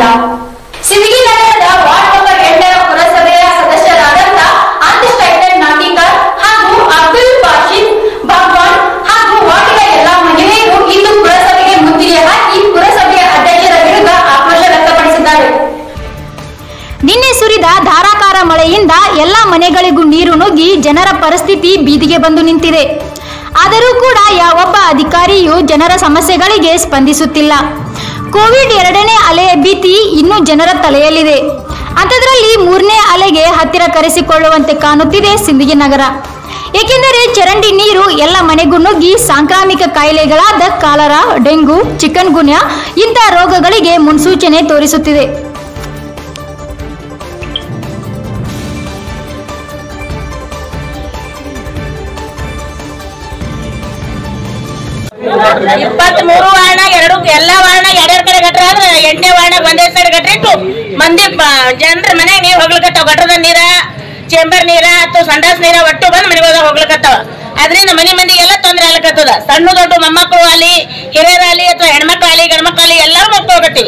ಸಿಂದಗಿ ನಗರದ ward number ಎಂಟರ ಪುರಸಭೆಯ ಸದಸ್ಯರಾದಂತ ಅನ್ಸ್ಟೈಟೆಡ್ ನಾಟಿಕರ್ ಹಾಗೂ ಅಬ್ದುಲ್ ಬಾಷಿದ್ ಭಗವಾನ್ ಹಾಗೂ ವಾರ್ಡಿನ ಎಲ್ಲಾ ಮಹಿಳೆಯರು ಇಂದು ಪುರಸಭೆಗೆ ಮುತ್ತಿಗೆ ಹಾಕಿ ಪುರಸಭೆಯ ಅಧ್ಯಕ್ಷರ ವಿರುದ್ಧ ಆಕ್ರೋಶ ವ್ಯಕ್ತಪಡಿಸಿದ್ದಾರೆ ನಿನ್ನೆ ಸುರಿದ ಧಾರಾಕಾರ ಮಳೆಯಿಂದ ಎಲ್ಲ ಮನೆಗಳಿಗೂ ನೀರು ನುಗ್ಗಿ ಜನರ ಪರಿಸ್ಥಿತಿ ಬೀದಿಗೆ ಬಂದು ನಿಂತಿದೆ ಆದರೂ ಕೂಡ ಯಾವೊಬ್ಬ ಅಧಿಕಾರಿಯೂ ಜನರ ಸಮಸ್ಯೆಗಳಿಗೆ ಸ್ಪಂದಿಸುತ್ತಿಲ್ಲ ಕೋವಿಡ್ ಎರಡನೇ ಅಲೆಯ ಭೀತಿ ಇನ್ನೂ ಜನರ ತಲೆಯಲ್ಲಿದೆ ಅಂಥದ್ರಲ್ಲಿ ಮೂರನೇ ಅಲೆಗೆ ಹತ್ತಿರ ಕರೆಸಿಕೊಳ್ಳುವಂತೆ ಕಾಣುತ್ತಿದೆ ಸಿಂದಗಿ ನಗರ ಏಕೆಂದರೆ ಚರಂಡಿ ನೀರು ಎಲ್ಲ ಮನೆಗೂ ನುಗ್ಗಿ ಸಾಂಕ್ರಾಮಿಕ ಕಾಯಿಲೆಗಳಾದ ಕಾಲರಾ ಡೆಂಗು ಚಿಕನ್ ಗುನ್ಯಾ ಇಂಥ ರೋಗಗಳಿಗೆ ಮುನ್ಸೂಚನೆ ತೋರಿಸುತ್ತಿದೆ ಇಪ್ಪತ್ತ್ ಮೂರು ವಾರ್ಡ್ ಎರಡು ಎಲ್ಲಾ ವಾರ್ಡ್ ಎರಡೆರಡು ಕಡೆ ಗಟ್ರ ಆದ್ರೆ ಎಂಟನೇ ವಾರ್ಡ್ ಒಂದೇ ಸೈಡ್ ಗಟ್ರ ಇಟ್ಟು ಮಂದಿ ಜನರ ಮನೆಗೆ ನೀರ್ ಹೋಗ್ಲಿಕತ್ತಾವ ಗಟ್ರದ ನೀರ ಚೇಂಬರ್ ನೀರ ಅಥವಾ ಸಂಡಾಸ್ ನೀರ ಒಟ್ಟು ಬಂದ್ ಮನೆಗೆ ಹೋಗ್ಲಿಕತ್ತಾವ ಅದರಿಂದ ಮನೆ ಮಂದಿಗೆಲ್ಲ ತೊಂದ್ರೆ ಆಗ್ಲಿಕತ್ತದ ಸಣ್ಣ ದೊಡ್ಡ ಮೊಮ್ಮಕ್ಕಳು ಅಲ್ಲಿ ಹಿರಿಯರಾಗಲಿ ಅಥವಾ ಹೆಣ್ಮಕ್ಳು ಆಗಲಿ ಗಂಡ್ಮಕ್ಳು ಆಗಲಿ ಎಲ್ಲರೂ ಮಕ್ಕಳು ಹೋಗತ್ತೀವಿ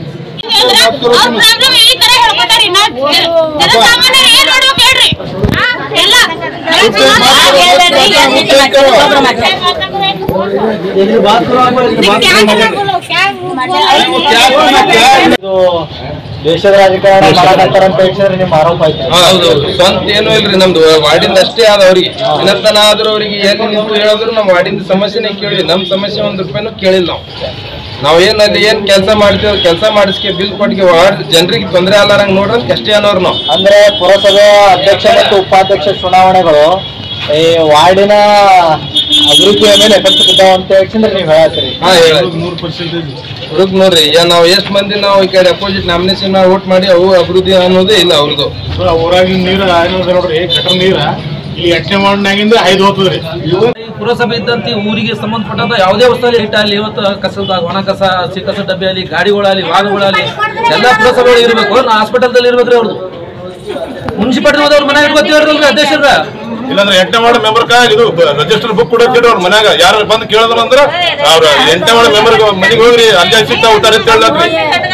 ಇದು ದೇಶದ ರಾಜಕಾರಣ ಮಾಡಕತ್ತಾರ ಅಂತ ಹೇಳಿದ್ರೆ ನಿಮ್ಮ ಆರೋಪ ಆಯ್ತು ಹೌದು ಸ್ವಂತ ಏನು ಇಲ್ರಿ ನಮ್ದು ವಾರ್ಡಿಂದ ಅಷ್ಟೇ ಆದ ಅವ್ರಿಗೆ ವಿನರ್ತನ ಆದ್ರೂ ಅವ್ರಿಗೆ ಎಲ್ಲಿ ನಿಂತು ಹೇಳಿದ್ರು ನಮ್ಮ ವಾರ್ಡಿಂದ ಸಮಸ್ಯೆನೇ ಕೇಳಿ ನಮ್ ಸಮಸ್ಯೆ ಒಂದ್ ರೂಪಾಯಿನೂ ಕೇಳಿಲ್ಲ ನಾವು ನಾವ್ ಏನ್ ಅಲ್ಲಿ ಏನ್ ಕೆಲಸ ಮಾಡ್ತೀವಿ ಕೆಲಸ ಮಾಡಿಸ್ಕೆ ಬಿಲ್ ಕೊಟ್ಟಿಗೆ ವಾರ್ಡ್ ಜನರಿಗೆ ತೊಂದರೆ ಅಲ್ಲಾರಂಗ್ ನೋಡ್ರಿ ಅಂತ ಅಷ್ಟೇ ಅನ್ನೋರು ನಾವು ಅಂದ್ರೆ ಪುರಸಭೆ ಅಧ್ಯಕ್ಷ ಮತ್ತು ಉಪಾಧ್ಯಕ್ಷ ಚುನಾವಣೆಗಳು ಈ ವಾರ್ಡಿನ ಅಭಿವೃದ್ಧಿಯ ಮೇಲೆ ಎಫೆಕ್ಟ್ ಬಿದ್ದಾವ ಅಂತ ಹೇಳ್ಕೊಂಡ್ರೆ ನೀವು ಹೇಳತ್ತೀರಿ ಹಾ ಹೇಳ ಹುಡುಗ್ ನೋಡ್ರಿ ಈಗ ನಾವು ಎಷ್ಟ್ ಮಂದಿ ನಾವು ಈ ಕಡೆ ಅಪೋಸಿಟ್ ನಾಮಿನೇಷನ್ ವೋಟ್ ಮಾಡಿ ಅವು ಅಭಿವೃದ್ಧಿ ಅನ್ನೋದೇ ಇಲ್ಲ ಅವ್ರದ್ದು ಊರಾಗಿನ ನೀರು ಏನಿದೆ ನೋಡ್ರಿ ಗಟರ್ ನೀರ ಇಲ್ಲಿ ಎಂಟನೇ ವಾರ್ಡ್ನಾಗಿಂದ ಐದು ಹೋಗ್ತದ್ರಿ ಈ ಪುರಸಭೆ ಇದ್ದಂತೆ ಈ ಊರಿಗೆ ಸಂಬಂಧಪಟ್ಟಂತ ಯಾವುದೇ ವಸ್ತುವಲ್ಲಿ ಹಿಟ್ಟ ಅಲ್ಲಿ ಇವತ್ತು ಕಸದ ಒಣ ಕಸ ಹಸಿ ಕಸ ಡಬ್ಬಿ ಅಲ್ಲಿ ಗಾಡಿಗಳಾಗಲಿ ವಾಹನಗಳಾಗಲಿ ಎಲ್ಲ ಪುರಸಭೆಗಳು ಇರಬೇಕು ನಾ ಹಾಸ್ಪಿಟಲ್ದಲ್ಲಿ ಇರ್ಬೇಕ್ರಿ ಅವ್ರದ್ದು ಮುನ್ಸಿಪಾಲಿಟಿ ಹೋದವ್ರ ಮನೆ ಇಟ್ಕೊತೀವ್ರಲ್ರಿ ಅಧ್ಯಕ್ಷರ ಇಲ್ಲಾಂದ್ರೆ ಎಂಟನೇ ವಾರ್ಡ್ ಮೆಂಬರ್ ಕಾ ಇದು ರಿಜಿಸ್ಟರ್ ಬುಕ್ ಕೊಡೋಕೆ ಅವ್ರ ಮನ್ಯಾಗ ಯಾರು ಬಂದು ಕೇಳಿದ್ರ ಅಂದ್ರ ಅವ್ರ ಎಂಟನೇ ವಾರ್ಡ್ ಮೆಂಬರ್ ಮನೆಗೆ ಹೋಗ್ರಿ ಅಲ್ಲಿ ಸಿಗ್ತಾ ಹೋಗ್ತಾರೆ ಅಂತ ಹೇಳಕ್ರಿ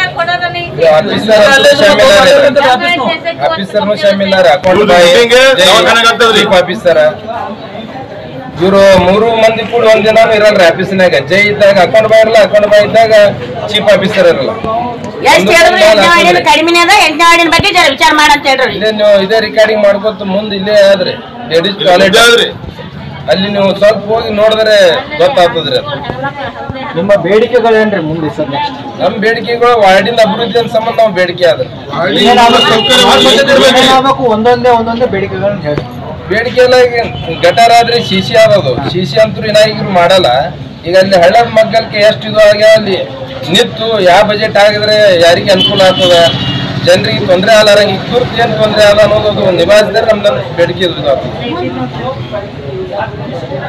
ಆಫೀಸರ್ನು ಶಾಮಿಲಾರ ಅಕೌಂಟ್ ಇವ್ರು meeting ಗೆ ದವಾಖಾನೆಗೆ ಆಗ್ತದ್ರಿ. ಆಫೀಸರ್ ಇವರು ಮೂರು ಮಂದಿ ಕೂಡ ಒಂದ್ ದಿನಾನು ಇರಲ್ರಿ ಆಫೀಸ್ನಾಗ ಜೈ ಇದ್ದಾಗ ಅಕೌಂಟ್ ಬಾಯ್ ಇರಲ್ಲ ಅಕೌಂಟ್ ಬಾಯ್ ಇದ್ದಾಗ ಚೀಫ್ ಆಫೀಸರ್ ಇರಲ್ಲ ಎಷ್ಟ್ ಹೇಳಿದ್ರು ಎಂಟನೇ ವಾರ್ಡಿನ ಕಡಿಮೆನೇ ಅದ ಎಂಟನೇ ವಾರ್ಡಿನ ಬಗ್ಗೆ ಜರ ವಿಚಾರ ಮಾಡಂತ ಹೇಳ್ರಿ ಇದೇ ನೀವು ಇದೇ ರಿಕಾರ್ಡಿಂಗ್ ಮಾಡ್ಕೊತ ಮುಂದೆ ಇಲ್ಲೇ ಆದ್ರಿ ಲೇಡೀಸ್ ಟಾಯ್ಲೆಟ್ ಆದ್ರಿ. ಅಲ್ಲಿ ನೀವು ಸ್ವಲ್ಪ ಹೋಗಿ ನೋಡಿದ್ರೆ ಗೊತ್ತಾಗ್ತದ್ರಿ ಅದು ನಿಮ್ಮ ಬೇಡಿಕೆಗಳೇನ್ರಿ ಮುಂದೆ ಸರ್ ನೆಕ್ಸ್ಟ್ ನಮ್ ಬೇಡಿಕೆಗಳು ವಾರ್ಡಿನ ಅಭಿವೃದ್ಧಿ ಸಂಬಂಧ ನಾವು ಬೇಡಿಕೆ ಆದ್ರೆ ಏನಾಗಬೇಕು ಒಂದೊಂದೇ ಒಂದೊಂದೇ ಬೇಡಿಕೆಗಳನ್ನ ಹೇಳಿ ಬೇಡಿಕೆ ಎಲ್ಲ ಈಗ ಗಟಾರ ಆದ್ರೆ ಶಿಶಿ ಆದದು ಶಿಶಿ ಅಂತೂ ಇನ್ನ ಈಗ ಮಾಡಲ್ಲ ಈಗ ಅಲ್ಲಿ ಹಳ್ಳದ ಮಗ್ಗಲ್ಕೆ ಎಷ್ಟು ಇದು ಆಗ್ಯಾವ ಅಲ್ಲಿ ನಿಂತು ಯಾವ ಬಜೆಟ್ ಆಗಿದ್ರೆ ಯಾರಿಗೆ ಅನುಕೂಲ ಆಗ್ತದ ಜನರಿಗೆ ತೊಂದರೆ ಆಗಲಾರಂಗ ಈಗ ತುರ್ತು ಏನ್ ತೊಂದರೆ ಅದ ಅನ್ನೋದು ಅದು ನಿಭಾಯಿಸಿದ್ರೆ ನಮ್ದು ಬೇಡಿಕೆ ಇದು ಆಗ್ತದೆ